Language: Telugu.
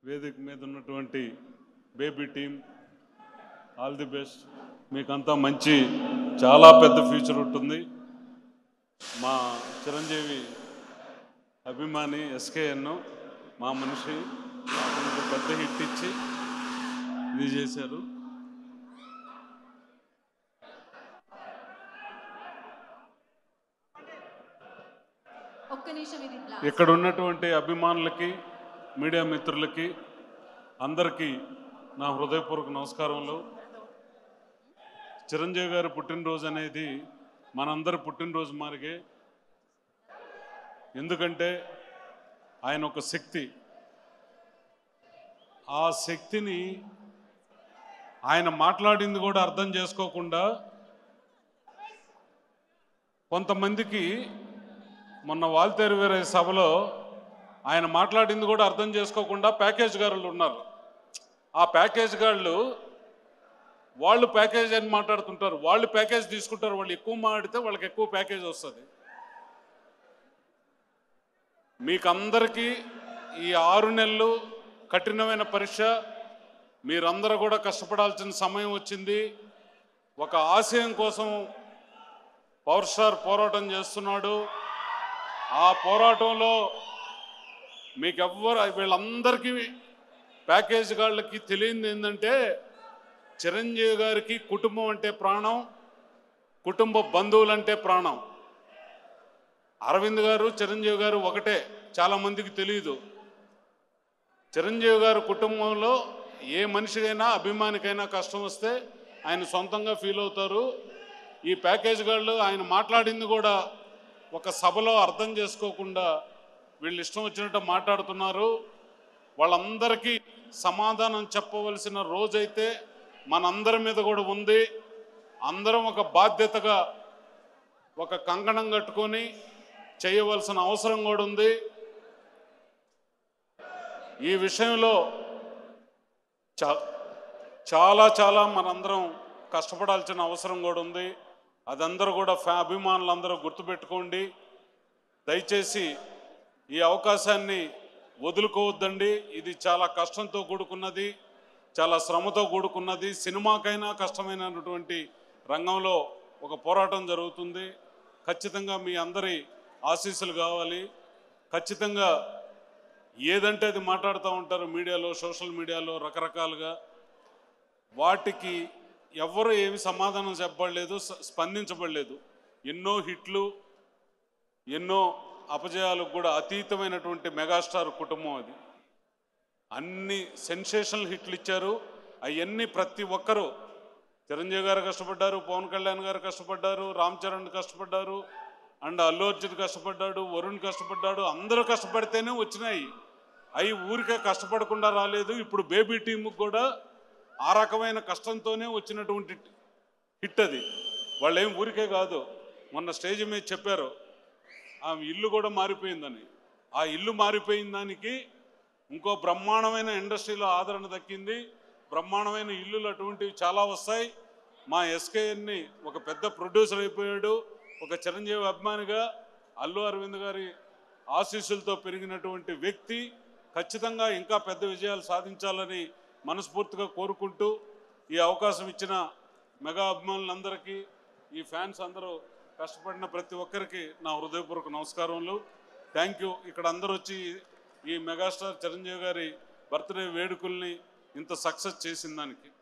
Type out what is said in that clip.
వేదిక మీద ఉన్నటువంటి baby team all the best మీకంతా మంచి చాలా పెద్ద ఫ్యూచర్ ఉంటుంది మా చిరంజీవి అభిమాని ఎస్కేఎన్ మా మనిషి అతనికి పెద్ద హిట్ ఇచ్చి ఇది చేశారు ఒక్క నిమిషం ఇది బ్లా- ఇక్కడ ఉన్నటువంటి అభిమానులకి మీడియా మిత్రులకి అందరికీ నా హృదయపూర్వక నమస్కారములు చిరంజీవి గారి పుట్టినరోజు అనేది మనందరి పుట్టినరోజు మారిగే ఎందుకంటే ఆయన ఒక శక్తి ఆ శక్తిని ఆయన మాట్లాడింది కూడా అర్థం చేసుకోకుండా కొంతమందికి మొన్న వాల్తేరు వేరే సభలో ఆయన మాట్లాడింది కూడా అర్థం చేసుకోకుండా ప్యాకేజ్ గారులు ఉన్నారు ఆ ప్యాకేజ్ గాళ్ళు వాళ్ళు ప్యాకేజ్ అని మాట్లాడుతుంటారు వాళ్ళు ప్యాకేజ్ తీసుకుంటారు వాళ్ళు ఎక్కువ మాట్లాడితే వాళ్ళకి ఎక్కువ ప్యాకేజ్ వస్తుంది మీకందరికీ ఈ ఆరు నెలలు కఠినమైన పరీక్ష మీరందరూ కూడా కష్టపడాల్సిన సమయం వచ్చింది ఒక ఆశయం కోసం పవర్ స్టార్ పోరాటం చేస్తున్నాడు ఆ పోరాటంలో మీకు ఎవ్వరు వీళ్ళందరికీ ప్యాకేజ్ గాళ్ళకి తెలియంది ఏంటంటే చిరంజీవి గారికి కుటుంబం అంటే ప్రాణం కుటుంబ బంధువులంటే ప్రాణం అరవింద్ గారు చిరంజీవి గారు ఒకటే చాలా మందికి తెలియదు చిరంజీవి గారు కుటుంబంలో ఏ మనిషికైనా అభిమానికైనా కష్టం వస్తే ఆయన సొంతంగా ఫీల్ అవుతారు ఈ ప్యాకేజ్ గాళ్ళు ఆయన మాట్లాడింది కూడా ఒక సభలో అర్థం చేసుకోకుండా వీళ్ళు ఇష్టం వచ్చినట్టు మాట్లాడుతున్నారు వాళ్ళందరికీ సమాధానం చెప్పవలసిన రోజైతే మనందరి మీద కూడా ఉంది అందరం ఒక బాధ్యతగా ఒక కంకణం కట్టుకొని చేయవలసిన అవసరం కూడా ఉంది ఈ విషయంలో చా చాలా చాలా మనందరం కష్టపడాల్సిన అవసరం కూడా ఉంది అదందరూ కూడా ఫ్యా అభిమానులందరూ గుర్తుపెట్టుకోండి దయచేసి ఈ అవకాశాన్ని వదులుకోవద్దండి ఇది చాలా కష్టంతో కూడుకున్నది చాలా శ్రమతో కూడుకున్నది సినిమాకైనా కష్టమైనటువంటి రంగంలో ఒక పోరాటం జరుగుతుంది ఖచ్చితంగా మీ అందరి ఆశీస్సులు కావాలి ఖచ్చితంగా ఏదంటే అది మాట్లాడుతూ ఉంటారు మీడియాలో సోషల్ మీడియాలో రకరకాలుగా వాటికి ఎవ్వరూ ఏమి సమాధానం చెప్పబడలేదు స- స్పందించబడలేదు ఎన్నో హిట్లు ఎన్నో అపజయాలకు కూడా అతీతమైనటువంటి మెగాస్టార్ కుటుంబం అది అన్ని సెన్సేషనల్ హిట్లు ఇచ్చారు అవన్నీ ప్రతి ఒక్కరూ చిరంజీవి గారు కష్టపడ్డారు పవన్ కళ్యాణ్ గారు కష్టపడ్డారు రామ్ చరణ్ కష్టపడ్డారు అండ్ అల్లు అర్జున్ కష్టపడ్డాడు వరుణ్ కష్టపడ్డాడు అందరూ కష్టపడితేనే వచ్చినాయి అవి ఊరికే కష్టపడకుండా రాలేదు ఇప్పుడు బేబీ టీంకి కూడా ఆ రకమైన కష్టంతోనే వచ్చినటువంటి హిట్ అది వాళ్ళు ఏం ఊరికే కాదు మొన్న స్టేజ్ మీద చెప్పారు ఆ ఇల్లు కూడా మారిపోయిందని ఆ ఇల్లు మారిపోయిన దానికి ఇంకో బ్రహ్మాండమైన ఇండస్ట్రీలో ఆదరణ దక్కింది బ్రహ్మాండమైన ఇల్లులు అటువంటివి చాలా వస్తాయి మా ఎస్కేఎన్ని ఒక పెద్ద ప్రొడ్యూసర్ అయిపోయాడు ఒక చిరంజీవి అభిమానిగా అల్లు అరవింద్ గారి ఆశీస్సులతో పెరిగినటువంటి వ్యక్తి ఖచ్చితంగా ఇంకా పెద్ద విజయాలు సాధించాలని మనస్ఫూర్తిగా కోరుకుంటూ ఈ అవకాశం ఇచ్చిన మెగా అభిమానులందరికీ ఈ ఫ్యాన్స్ అందరూ కష్టపడిన ప్రతి ఒక్కరికి నా హృదయపూర్వక నమస్కారములు థ్యాంక్ యూ ఇక్కడ అందరూ వచ్చి ఈ మెగాస్టార్ చిరంజీవి గారి బర్త్డే వేడుకల్ని ఇంత సక్సెస్ చేసిన దానికి